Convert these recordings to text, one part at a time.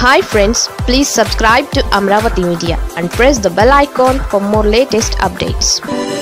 hi friends please subscribe to Amaravati media and press the bell icon for more latest updates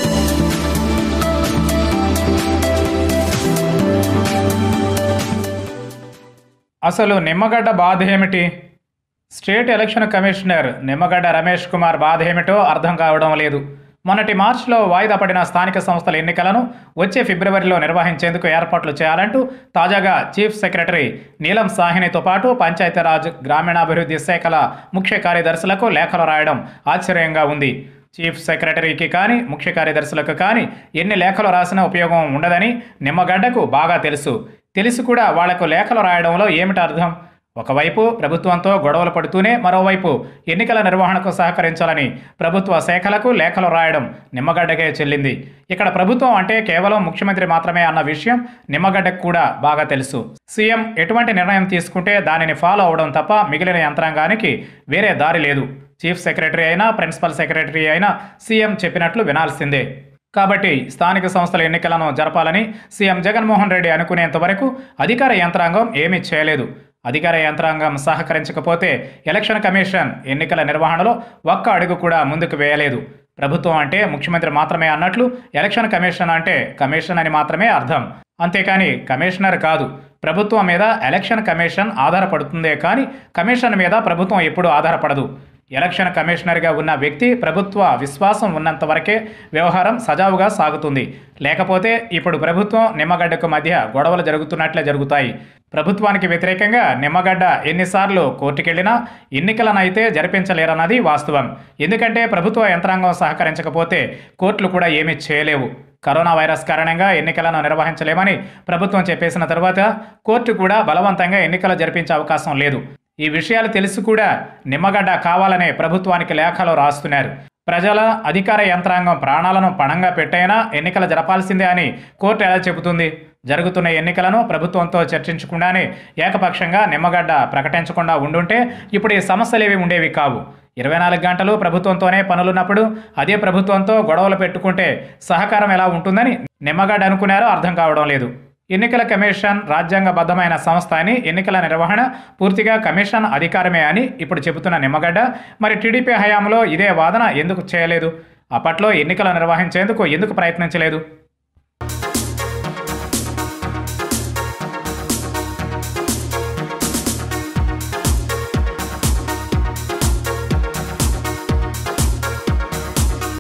అసలు నిమ్మగడ్డ బాధ ఏమిటి state election commissioner Nimmagadda Ramesh Kumar బాధ ఏమిటో అర్థం కావడం లేదు మొన్నటి మార్చిలో వాయిదా పడిన స్థానిక సంస్థల ఎన్నికలను వచ్చే ఫిబ్రవరిలో నిర్వహించేందుకు ఏర్పాట్లు చేయాలంటూ తాజాగా చీఫ్ సెక్రటరీ నీలం సాహినితో పాటు పంచాయతీరాజ్ గ్రామీణాభివృద్ధి శాఖల ముఖ్య కార్యదర్శులకు లేఖలు రాయడం ఆశ్చర్యంగా ఉంది చీఫ్ సెక్రటరీకి కానీ ముఖ్య కార్యదర్శులకు కానీ ఎన్ని లేఖలు రాసినా ఉపయోగం ఉండదని నిమ్మగడ్డకు బాగా తెలుసు తెలిసి కూడా వాళ్లకు లేఖలు రాయడంలో ఏమిటి అర్థం ఒకవైపు ప్రభుత్వంతో గొడవలు పడుతూనే మరోవైపు ఎన్నికల నిర్వహణకు సహకరించాలని ప్రభుత్వ శాఖలకు లేఖలు రాయడం నిమ్మగడ్డకే చెల్లింది ఇక్కడ ప్రభుత్వం అంటే కేవలం ముఖ్యమంత్రి మాత్రమే అన్న విషయం నిమ్మగడ్డకు కూడా బాగా తెలుసు సీఎం ఎటువంటి నిర్ణయం తీసుకుంటే దానిని ఫాలో అవడం తప్ప మిగిలిన యంత్రాంగానికి వేరే దారి లేదు చీఫ్ సెక్రటరీ అయినా ప్రిన్సిపల్ సెక్రటరీ అయినా సీఎం చెప్పినట్లు వినాల్సిందే కాబట్టి స్థానిక సంస్థల ఎన్నికలను జరపాలని సీఎం జగన్మోహన్ రెడ్డి అనుకునేంత వరకు అధికార యంత్రాంగం ఏమీ చేయలేదు అధికార యంత్రాంగం సహకరించకపోతే ఎలక్షన్ కమిషన్ ఎన్నికల నిర్వహణలో ఒక్క అడుగు కూడా ముందుకు వేయలేదు ప్రభుత్వం అంటే ముఖ్యమంత్రి మాత్రమే అన్నట్లు ఎలక్షన్ కమిషన్ అంటే కమిషన్ అని మాత్రమే అర్థం అంతేకాని కమిషనర్ కాదు ప్రభుత్వం మీద ఎలక్షన్ కమిషన్ ఆధారపడుతుందే కానీ కమిషన్ మీద ప్రభుత్వం ఎప్పుడూ ఆధారపడదు ఎలక్షన్ కమిషనర్గా ఉన్న వ్యక్తి ప్రభుత్వ విశ్వాసం ఉన్నంత వరకే వ్యవహారం సజావుగా సాగుతుంది లేకపోతే ఇప్పుడు ప్రభుత్వం నిమ్మగడ్డకు మధ్య గొడవలు జరుగుతున్నట్లే జరుగుతాయి ప్రభుత్వానికి వ్యతిరేకంగా నిమ్మగడ్డ ఎన్నిసార్లు కోర్టుకెళ్లినా ఎన్నికలనైతే జరిపించలేరన్నది వాస్తవం ఎందుకంటే ప్రభుత్వ యంత్రాంగం సహకరించకపోతే కోర్టులు కూడా ఏమీ చేయలేవు కరోనా వైరస్ కారణంగా ఎన్నికలను నిర్వహించలేమని ప్రభుత్వం చెప్పేసిన తర్వాత కోర్టు కూడా బలవంతంగా ఎన్నికలు జరిపించే అవకాశం లేదు ఈ విషయాలు తెలిసి కూడా నిమ్మగడ్డ కావాలనే ప్రభుత్వానికి లేఖలు రాస్తున్నారు ప్రజల అధికార యంత్రాంగం ప్రాణాలను పణంగా పెట్టైనా ఎన్నికలు జరపాల్సిందే అని కోర్టు ఎలా చెబుతుంది జరుగుతున్న ఎన్నికలను ప్రభుత్వంతో చర్చించకుండానే ఏకపక్షంగా నిమ్మగడ్డ ప్రకటించకుండా ఉండుంటే ఇప్పుడు ఈ సమస్యలేవి ఉండేవి కావు ఇరవై నాలుగు గంటలు ప్రభుత్వంతోనే పనులున్నప్పుడు అదే ప్రభుత్వంతో గొడవలు పెట్టుకుంటే సహకారం ఎలా ఉంటుందని నిమ్మగడ్డ అనుకున్నారో అర్థం కావడం లేదు ఎన్నికల కమిషన్ రాజ్యాంగబద్ధమైన సంస్థ అని ఎన్నికల నిర్వహణ పూర్తిగా కమిషన్ అధికారమే అని ఇప్పుడు చెబుతున్న నిమ్మగడ్డ మరి టీడీపీ హయాంలో ఇదే వాదన ఎందుకు చేయలేదు అప్పట్లో ఎన్నికలు నిర్వహించేందుకు ఎందుకు ప్రయత్నించలేదు